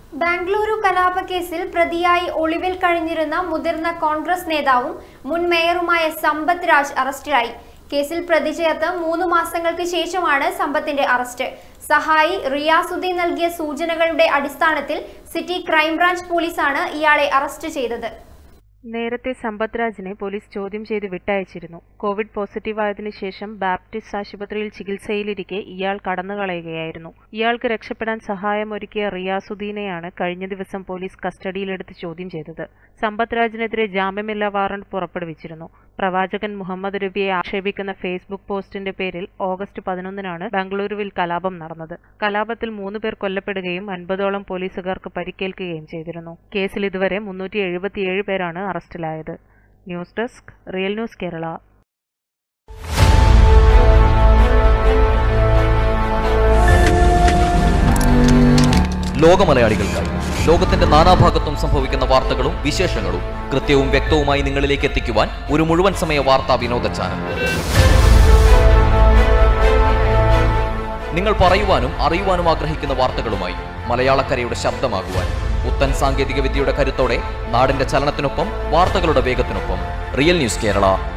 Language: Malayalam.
ബാംഗ്ലൂരു കലാപക്കേസിൽ പ്രതിയായി ഒളിവിൽ കഴിഞ്ഞിരുന്ന മുതിർന്ന കോൺഗ്രസ് നേതാവും മുൻ മേയറുമായ സമ്പത്ത് രാജ് അറസ്റ്റിലായി കേസിൽ പ്രതി ചേർത്ത് മൂന്ന് മാസങ്ങൾക്ക് ശേഷമാണ് സമ്പത്തിന്റെ അറസ്റ്റ് സഹായി റിയാസുദ്ദീൻ നൽകിയ സൂചനകളുടെ അടിസ്ഥാനത്തിൽ സിറ്റി ക്രൈംബ്രാഞ്ച് പോലീസാണ് ഇയാളെ അറസ്റ്റ് ചെയ്തത് നേരത്തെ സമ്പത്ത് രാജിനെ പോലീസ് ചോദ്യം ചെയ്ത് വിട്ടയച്ചിരുന്നു കോവിഡ് പോസിറ്റീവായതിനു ശേഷം ബാപ്റ്റിസ്റ്റ് ആശുപത്രിയിൽ ചികിത്സയിലിരിക്കെ ഇയാൾ കടന്നുകളയുകയായിരുന്നു ഇയാൾക്ക് രക്ഷപ്പെടാൻ സഹായമൊരുക്കിയ റിയാസുദ്ദീനെയാണ് കഴിഞ്ഞ ദിവസം പോലീസ് കസ്റ്റഡിയിലെടുത്ത് ചോദ്യം ചെയ്തത് സമ്പത്ത് രാജിനെതിരെ ജാമ്യമില്ലാ വാറണ്ട് പുറപ്പെടുവിച്ചിരുന്നു പ്രവാചകൻ മുഹമ്മദ് രബിയെ ആക്ഷേപിക്കുന്ന ഫേസ്ബുക്ക് പോസ്റ്റിന്റെ പേരിൽ ഓഗസ്റ്റ് പതിനൊന്നിനാണ് ബംഗളൂരുവിൽ കലാപം നടന്നത് കലാപത്തിൽ മൂന്ന് പേർ കൊല്ലപ്പെടുകയും അൻപതോളം പോലീസുകാർക്ക് പരിക്കേൽക്കുകയും ചെയ്തിരുന്നു കേസിൽ ഇതുവരെ മുന്നൂറ്റി എഴുപത്തിയേഴ് പേരാണ് അറസ്റ്റിലായത് news desk real news Kerala ലോകമലയാളികൾക്കായി ലോകത്തിന്റെ നാനാഭാഗത്തും സംഭവിക്കുന്ന വാർത്തകളും വിശേഷങ്ങളും കൃത്യവും വ്യക്തവുമായി നിങ്ങളിലേക്ക് എത്തിക്കുവാൻ ഒരു മുഴുവൻ സമയ വാർത്താ വിനോദ ചാനൽ നിങ്ങൾ പറയുവാനും അറിയുവാനും ആഗ്രഹിക്കുന്ന വാർത്തകളുമായി മലയാളക്കരയുടെ ശബ്ദമാകുവാൻ പുത്തൻ സാങ്കേതിക വിദ്യയുടെ കരുത്തോടെ നാടിന്റെ ചലനത്തിനൊപ്പം വാർത്തകളുടെ വേഗത്തിനൊപ്പം റിയൽ ന്യൂസ് കേരള